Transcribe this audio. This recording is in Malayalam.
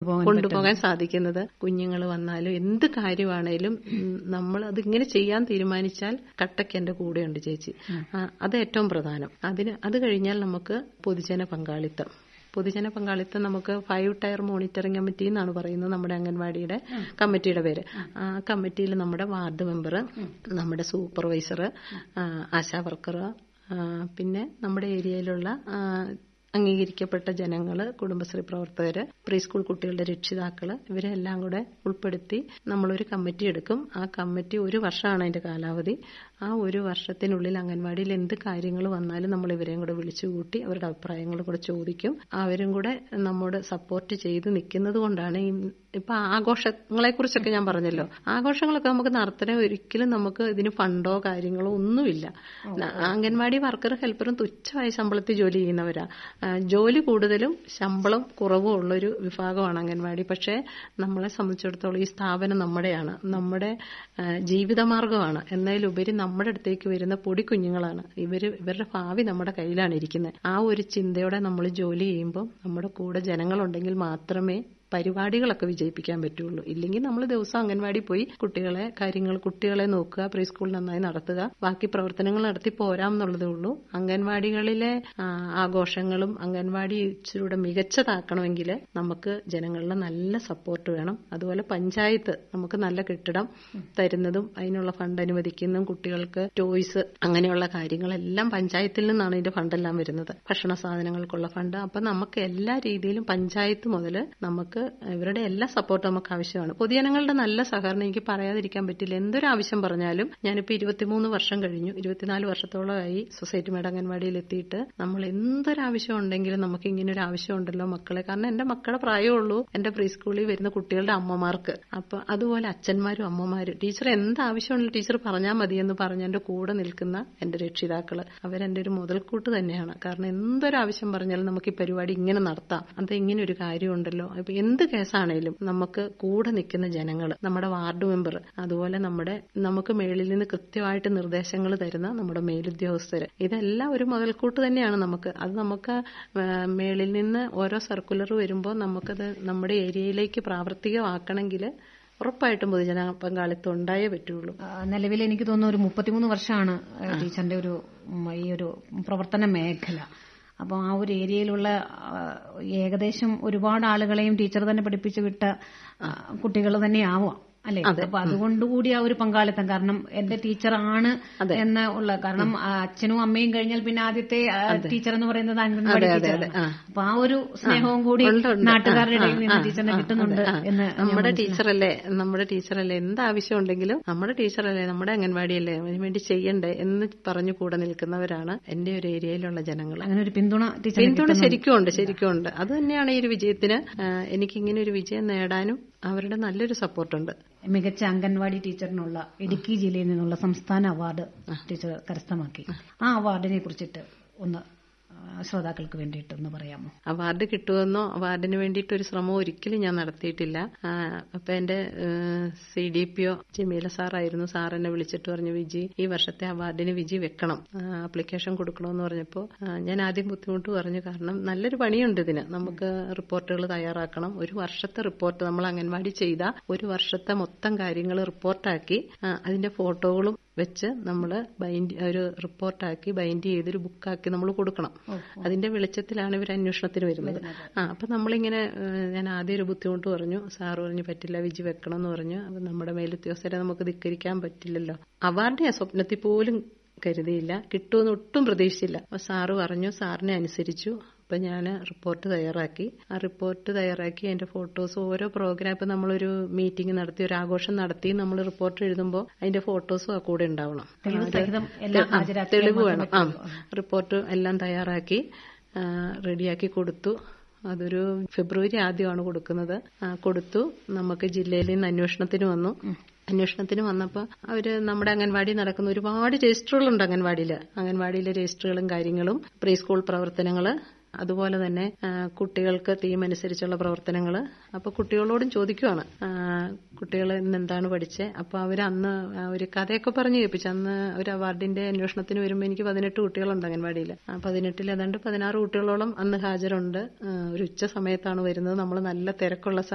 കൊണ്ടുപോകാൻ കൊണ്ടുപോകാൻ സാധിക്കുന്നത് കുഞ്ഞുങ്ങൾ വന്നാലും എന്ത് കാര്യമാണേലും നമ്മൾ അതിങ്ങനെ ചെയ്യാൻ തീരുമാനിച്ചാൽ കട്ടയ്ക്ക് എന്റെ കൂടെയുണ്ട് ചേച്ചി ആ, അത് ഏറ്റവും പ്രധാനം അതിന് അത് കഴിഞ്ഞാൽ നമുക്ക് പൊതുജന പങ്കാളിത്തം പൊതുജന പങ്കാളിത്തം നമുക്ക് ഫൈവ് ടയർ മോണിറ്ററിംഗ് കമ്മിറ്റി എന്നാണ് പറയുന്നത് നമ്മുടെ അംഗൻവാടിയുടെ കമ്മിറ്റിയുടെ പേര് ആ കമ്മിറ്റിയിൽ നമ്മുടെ വാർഡ് മെമ്പർ നമ്മുടെ സൂപ്പർവൈസർ ആശാ വർക്കർ പിന്നെ നമ്മുടെ ഏരിയയിലുള്ള ആ, അംഗീകരിക്കപ്പെട്ട ജനങ്ങള് കുടുംബശ്രീ പ്രവർത്തകര് പ്രീ സ്കൂൾ കുട്ടികളുടെ രക്ഷിതാക്കള് ഇവരെല്ലാം കൂടെ ഉൾപ്പെടുത്തി നമ്മളൊരു കമ്മിറ്റി എടുക്കും ആ കമ്മിറ്റി ഒരു വർഷമാണ് അതിന്റെ കാലാവധി ആ ഒരു വർഷത്തിനുള്ളിൽ അംഗൻവാടിയിൽ എന്ത് കാര്യങ്ങൾ വന്നാലും നമ്മൾ ഇവരെയും കൂടെ വിളിച്ചുകൂട്ടി അവരുടെ അഭിപ്രായങ്ങളും കൂടെ ചോദിക്കും അവരും കൂടെ നമ്മോട് സപ്പോർട്ട് ചെയ്ത് നിൽക്കുന്നത് കൊണ്ടാണ് ഈ ഇപ്പൊ ആഘോഷങ്ങളെ കുറിച്ചൊക്കെ ഞാൻ പറഞ്ഞല്ലോ ആഘോഷങ്ങളൊക്കെ നമുക്ക് നടത്തണേ ഒരിക്കലും നമുക്ക് ഇതിന് ഫണ്ടോ കാര്യങ്ങളോ ഒന്നുമില്ല ന- അംഗൻവാടി വർക്കർ ഹെൽപ്പറും തുച്ഛമായ ശമ്പളത്തിൽ ജോലി ചെയ്യുന്നവരാ ആ, ജോലി കൂടുതലും ശമ്പളം കുറവും ഉള്ളൊരു വിഭാഗമാണ് അംഗൻവാടി പക്ഷേ നമ്മളെ സംബന്ധിച്ചിടത്തോളം ഈ സ്ഥാപനം നമ്മുടെയാണ് നമ്മുടെ ആ, ജീവിതമാർഗമാണ് എന്നതിലുപരി നമ്മുടെ അടുത്തേക്ക് വരുന്ന പൊടി കുഞ്ഞുങ്ങളാണ് ഇവര് ഇവരുടെ ഭാവി നമ്മുടെ കയ്യിലാണ് ഇരിക്കുന്നത് ആ ഒരു ചിന്തയോടെ നമ്മൾ ജോലി ചെയ്യുമ്പോൾ നമ്മുടെ കൂടെ ജനങ്ങളുണ്ടെങ്കിൽ മാത്രമേ പരിപാടികളൊക്കെ വിജയിപ്പിക്കാൻ പറ്റുള്ളൂ ഇല്ലെങ്കിൽ നമ്മൾ ദിവസം അംഗൻവാടി പോയി കുട്ടികളെ കാര്യങ്ങൾ കുട്ടികളെ നോക്കുക പ്രീ സ്കൂൾ നന്നായി നടത്തുക ബാക്കി പ്രവർത്തനങ്ങൾ നടത്തി പോരാം എന്നുള്ളതേ ഉള്ളൂ അംഗൻവാടികളിലെ ആ, ആഘോഷങ്ങളും അംഗൻവാടി ഇച്ചിരൂടെ മികച്ചതാക്കണമെങ്കിൽ നമുക്ക് ജനങ്ങളുടെ നല്ല സപ്പോർട്ട് വേണം അതുപോലെ പഞ്ചായത്ത് നമുക്ക് നല്ല കെട്ടിടം തരുന്നതും അതിനുള്ള ഫണ്ട് അനുവദിക്കുന്നതും കുട്ടികൾക്ക് ടോയ്സ് അങ്ങനെയുള്ള കാര്യങ്ങളെല്ലാം പഞ്ചായത്തിൽ നിന്നാണ് ഇതിന്റെ ഫണ്ടെല്ലാം വരുന്നത് ഭക്ഷണ സാധനങ്ങൾക്കുള്ള ഫണ്ട് അപ്പൊ നമുക്ക് എല്ലാ രീതിയിലും പഞ്ചായത്ത് മുതൽ നമുക്ക് ഇവരുടെ എല്ലാ സപ്പോർട്ടും നമുക്ക് ആവശ്യമാണ് പൊതുജനങ്ങളുടെ നല്ല സഹകരണം എനിക്ക് പറയാതിരിക്കാൻ പറ്റില്ല എന്തൊരു ആവശ്യം പറഞ്ഞാലും ഞാനിപ്പോ ഇരുപത്തിമൂന്ന് വർഷം കഴിഞ്ഞു ഇരുപത്തിനാല് വർഷത്തോളമായി സൊസൈറ്റി മേഡ് അംഗൻവാടിയിൽ എത്തിയിട്ട് നമ്മൾ എന്തൊരാവശ്യം ഉണ്ടെങ്കിലും നമുക്ക് ഇങ്ങനെ ഒരു ആവശ്യം ഉണ്ടല്ലോ മക്കളെ കാരണം എന്റെ മക്കളുടെ പ്രായമുള്ളൂ എന്റെ പ്രീ സ്കൂളിൽ വരുന്ന കുട്ടികളുടെ അമ്മമാർക്ക് അപ്പൊ അതുപോലെ അച്ഛന്മാരും അമ്മമാരും ടീച്ചർ എന്ത് ആവശ്യമുള്ള ടീച്ചർ പറഞ്ഞാൽ മതി എന്ന് പറഞ്ഞ് എന്റെ കൂടെ നിൽക്കുന്ന എന്റെ രക്ഷിതാക്കള് അവരെന്റെ ഒരു മുതൽക്കൂട്ട് തന്നെയാണ് കാരണം എന്തൊരാവശ്യം പറഞ്ഞാലും നമുക്ക് ഈ പരിപാടി ഇങ്ങനെ നടത്താം അത് ഇങ്ങനെ ഒരു കാര്യമുണ്ടല്ലോ ഇപ്പൊ എന്ത് കേസാണേലും നമുക്ക് കൂടെ നിൽക്കുന്ന ജനങ്ങൾ നമ്മുടെ വാർഡ് മെമ്പർ അതുപോലെ നമ്മുടെ നമുക്ക് മേളിൽ നിന്ന് കൃത്യമായിട്ട് നിർദ്ദേശങ്ങൾ തരുന്ന നമ്മുടെ മേലുദ്യോഗസ്ഥര് ഇതെല്ലാം ഒരു മുതൽക്കൂട്ട് തന്നെയാണ് നമുക്ക് അത് നമുക്ക് ആ, മേളിൽ നിന്ന് ഓരോ സർക്കുലർ വരുമ്പോൾ നമുക്കത് നമ്മുടെ ഏരിയയിലേക്ക് പ്രാവർത്തികമാക്കണമെങ്കിൽ ഉറപ്പായിട്ടും പൊതുജന പങ്കാളിത്തം ഉണ്ടായേ പറ്റുള്ളൂ നിലവിൽ എനിക്ക് തോന്നുന്നു ഒരു മുപ്പത്തിമൂന്ന് വർഷമാണ് ആ, ടീച്ചറിന്റെ ഒരു ഉം, ഈ ഒരു പ്രവർത്തന മേഖല അപ്പോൾ ആ ഒരു ഏരിയയിലുള്ള ആ, ഏകദേശം ഒരുപാട് ആളുകളെയും ടീച്ചർ തന്നെ പഠിപ്പിച്ചു വിട്ട കുട്ടികൾ തന്നെ ആവാം അല്ലെ അപ്പൊ അതുകൊണ്ടുകൂടി ആ ഒരു പങ്കാളിത്തം കാരണം എന്റെ ടീച്ചറാണ് എന്ന ഉള്ള കാരണം ആ, അച്ഛനും അമ്മയും കഴിഞ്ഞാൽ പിന്നെ ആദ്യത്തെ ആ, ടീച്ചർ എന്ന് പറയുന്നത് അംഗൻവാടി ടീച്ചറാണ് അപ്പൊ ആ ഒരു സ്നേഹവും കൂടി ഉണ്ട്, ഉണ്ട്. നാട്ടുകാരുടെ ആ, ഇടയിൽ നിന്ന് ആ, ടീച്ചറിനെ ആ, കിട്ടുന്നുണ്ട് അതെ, ആ. എന്ന് ഞാൻ നമ്മുടെ ടീച്ചറല്ലേ നമ്മുടെ ടീച്ചറല്ലേ എന്ത് ആവശ്യം ഉണ്ടെങ്കിലും നമ്മുടെ ടീച്ചറല്ലേ നമ്മുടെ അംഗൻവാടിയല്ലേ അതിന് വേണ്ടി ചെയ്യണ്ടേ എന്ന് പറഞ്ഞു കൂടെ നിൽക്കുന്നവരാണ് എന്റെ ഒരു ഏരിയയിലുള്ള ജനങ്ങൾ അങ്ങനെ ഒരു പിന്തുണ ടീച്ചർ പിന്തുണ ശരിക്കും ഉണ്ട് ശരിക്കും ഉണ്ട് അത് തന്നെയാണ് ഈ ഒരു വിജയത്തിന് ആ, എനിക്ക് ഇങ്ങനെ ഒരു വിജയം നേടാനും അവരുടെ നല്ലൊരു സപ്പോർട്ടുണ്ട് മികച്ച അംഗൻവാടി ടീച്ചറിനുള്ള ഇടുക്കി ജില്ലയിൽ നിന്നുള്ള സംസ്ഥാന അവാർഡ് ടീച്ചർ കരസ്ഥമാക്കി ആ അവാർഡിനെ കുറിച്ചിട്ട് ഒന്ന് ആ, ശ്രോതാക്കൾക്ക് വേണ്ടിയിട്ട് ഒന്ന് പറയാമോ അവാർഡ് കിട്ടുമെന്നോ അവാർഡിന് വേണ്ടിയിട്ട് ഒരു ശ്രമം ഒരിക്കലും ഞാൻ നടത്തിയിട്ടില്ല ആ, അപ്പൊ എന്റെ C D P O Jameela സാറായിരുന്നു സാർ എന്നെ വിളിച്ചിട്ട് പറഞ്ഞു വിജി ഈ വർഷത്തെ അവാർഡിന് വിജി വെക്കണം ആപ്ലിക്കേഷൻ കൊടുക്കണമെന്ന് പറഞ്ഞപ്പോൾ ഞാൻ ആദ്യം ബുദ്ധിമുട്ട് പറഞ്ഞു കാരണം നല്ലൊരു പണിയുണ്ട് ഇതിന് നമുക്ക് റിപ്പോർട്ടുകൾ തയ്യാറാക്കണം ഒരു വർഷത്തെ റിപ്പോർട്ട് നമ്മൾ അംഗൻവാടി ചെയ്ത ഒരു വർഷത്തെ മൊത്തം കാര്യങ്ങൾ റിപ്പോർട്ടാക്കി ആ, അതിന്റെ ഫോട്ടോകളും വെച്ച് നമ്മൾ ബൈൻഡ് ഒരു റിപ്പോർട്ടാക്കി ബൈൻഡ് ചെയ്ത് ഒരു ബുക്കാക്കി നമ്മൾ കൊടുക്കണം അതിന്റെ വെളിച്ചത്തിലാണ് ഇവർ അന്വേഷണത്തിന് വരുന്നത് ആ അപ്പൊ നമ്മളിങ്ങനെ ഏഹ്, ഞാൻ ആദ്യം ഒരു ബുദ്ധിമുട്ട് പറഞ്ഞു സാറ് പറഞ്ഞു പറ്റില്ല വിജി വെക്കണം എന്ന് പറഞ്ഞു അപ്പൊ നമ്മുടെ മേലുദ്യോഗസ്ഥരെ നമുക്ക് ധിക്കരിക്കാൻ പറ്റില്ലല്ലോ അവാർഡ് ഞാൻ സ്വപ്നത്തിൽ പോലും കരുതിയില്ല കിട്ടുമെന്ന് ഒട്ടും പ്രതീക്ഷിച്ചില്ല അപ്പൊ സാറ് പറഞ്ഞു സാറിനെ അനുസരിച്ചു അപ്പൊ ഞാൻ റിപ്പോർട്ട് തയ്യാറാക്കി ആ റിപ്പോർട്ട് തയ്യാറാക്കി അതിന്റെ ഫോട്ടോസ് ഓരോ പ്രോഗ്രാം ഇപ്പൊ നമ്മളൊരു മീറ്റിംഗ് നടത്തി ഒരു ആഘോഷം നടത്തി നമ്മൾ റിപ്പോർട്ട് എഴുതുമ്പോൾ അതിന്റെ ഫോട്ടോസും ആ കൂടെ ഉണ്ടാവണം തെളിവ് അത് സഹിതം എല്ലാം ആ, ഹാജരാക്കിയാൽ തെളിവ് മാത്രമേ വേണം ആ റിപ്പോർട്ട് എല്ലാം തയ്യാറാക്കി ആ, റെഡിയാക്കി കൊടുത്തു അതൊരു ഫെബ്രുവരി ആദ്യമാണ് കൊടുക്കുന്നത് ആ, കൊടുത്തു നമുക്ക് ജില്ലയിൽ നിന്ന് അന്വേഷണത്തിന് വന്നു അന്വേഷണത്തിന് വന്നപ്പോൾ അവര് നമ്മുടെ അംഗൻവാടി നടക്കുന്ന ഒരുപാട് രജിസ്റ്ററുകളുണ്ട് അംഗൻവാടിയിൽ അംഗൻവാടിയിലെ രജിസ്റ്ററുകളും കാര്യങ്ങളും പ്രീ സ്കൂൾ പ്രവർത്തനങ്ങള് അതുപോലെ തന്നെ ആ, കുട്ടികൾക്ക് തീം അനുസരിച്ചുള്ള പ്രവർത്തനങ്ങൾ അപ്പൊ കുട്ടികളോടും ചോദിക്കുവാണ് ആ, കുട്ടികൾ ഇന്ന് എന്താണ് പഠിച്ചത് അപ്പൊ അവർ അന്ന് ആ, ഒരു കഥയൊക്കെ പറഞ്ഞു കേൾപ്പിച്ചു അന്ന് ഒരു അവാർഡിന്റെ അന്വേഷണത്തിന് വരുമ്പോൾ എനിക്ക് പതിനെട്ട് കുട്ടികളുണ്ട് അംഗൻവാടിയിൽ ആ പതിനെട്ടിൽ ഏതാണ്ട് പതിനാറ് കുട്ടികളോളം അന്ന് ഹാജരുണ്ട് ആ, ഒരു ഉച്ച സമയത്താണ് വരുന്നത് നമ്മൾ നല്ല തിരക്കുള്ള